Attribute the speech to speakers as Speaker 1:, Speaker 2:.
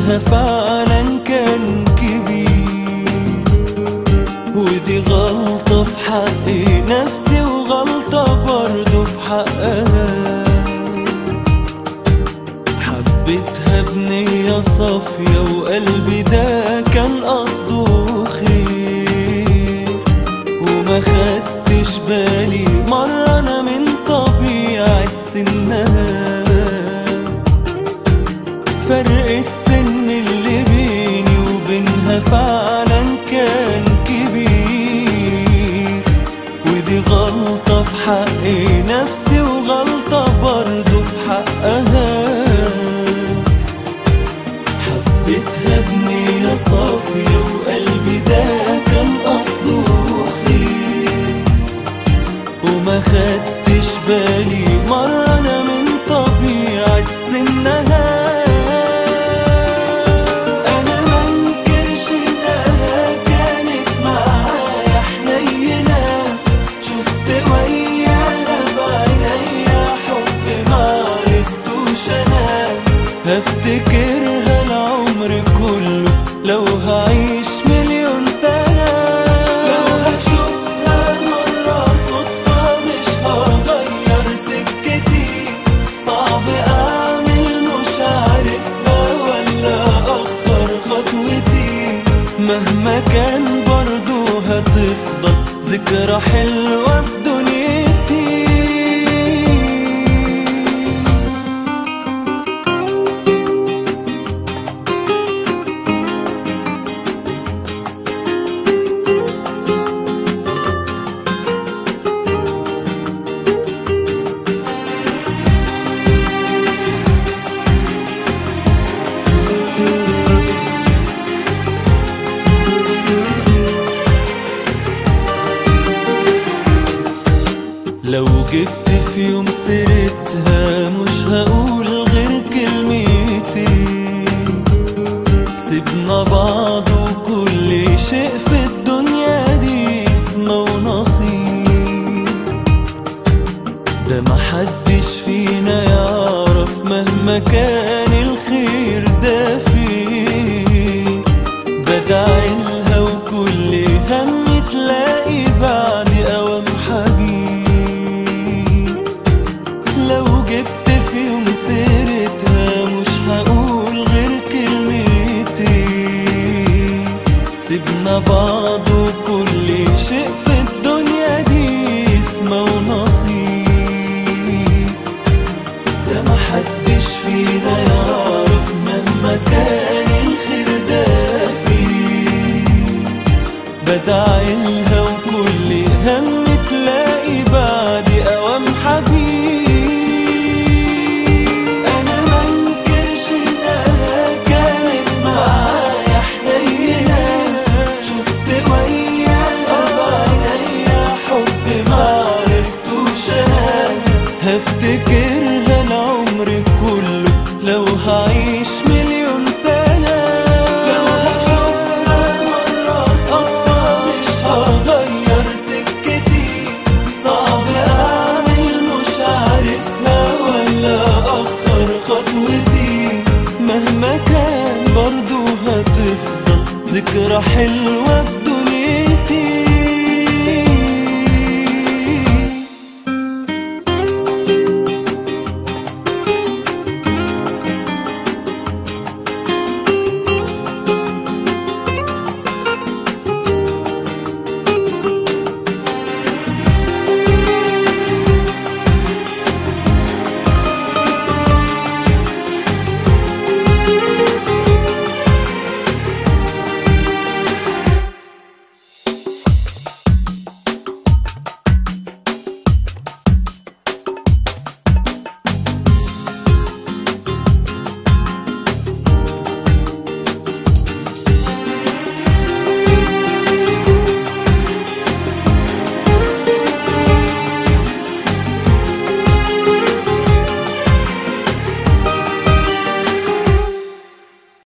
Speaker 1: وبينها فعلا كان كبير ودي غلطة في حق نفسي وغلطة برضه في حقها حبيتها بنية صافية وقلبي ده كان قصده خير وما خدتش بالي مرة أنا من طبيعة سنها فرق السن اللي بيني وبينها فعلا كان كبير ودي غلطة في حق نفسي وغلطة برضه في حقها حبيتها بنية صافية وقلبي ده كان قصده خير وما خدتش بالي مرة أنا من طبيعة سنها أنا منكرش إنها كانت معايا حنينة شفت وياها بعينيا حب معرفتوش أنا هفتكرها العمر كله لو هعيش مليون سنة لو هشوفها مرة صدفة مش هغير سكتي صعب أعمل مش عارفها ولا أخر خطوتي مهما كان برضو هتفضل ذكرى حلوة في دنيتي لو جبت في يوم سيرتها مش هقول غير كلمتين سيبنا بعض وكل شيء في الدنيا دي اسمه ونصيب ده محدش فينا يعرف مهما كان الخير ده فيه بدعي لها وكل هم تلاقي بعد أوام حبيب لو جبت في يوم سيرتها مش هقول غير كلمتين سيبنا بعض وكل شيء في الدنيا دي اسمه ونصيب ده محدش فينا يعرف مهما كان الخير ده فيه بدعي لها وكل هم تلاقي بعد أوام حبيب أنا منكرش إنها كانت معايا حنينة شفت وياها بعينيا حب معرفتوش أنا هفتكرها العمر كله لو هعيش مليون سنة لو هشوفها مرة صدفة مش هغير سكتي صعب أعمل مش عارفها ولا أخر خطوتي مهما كان برضو هتفضل ذكرى حلوة في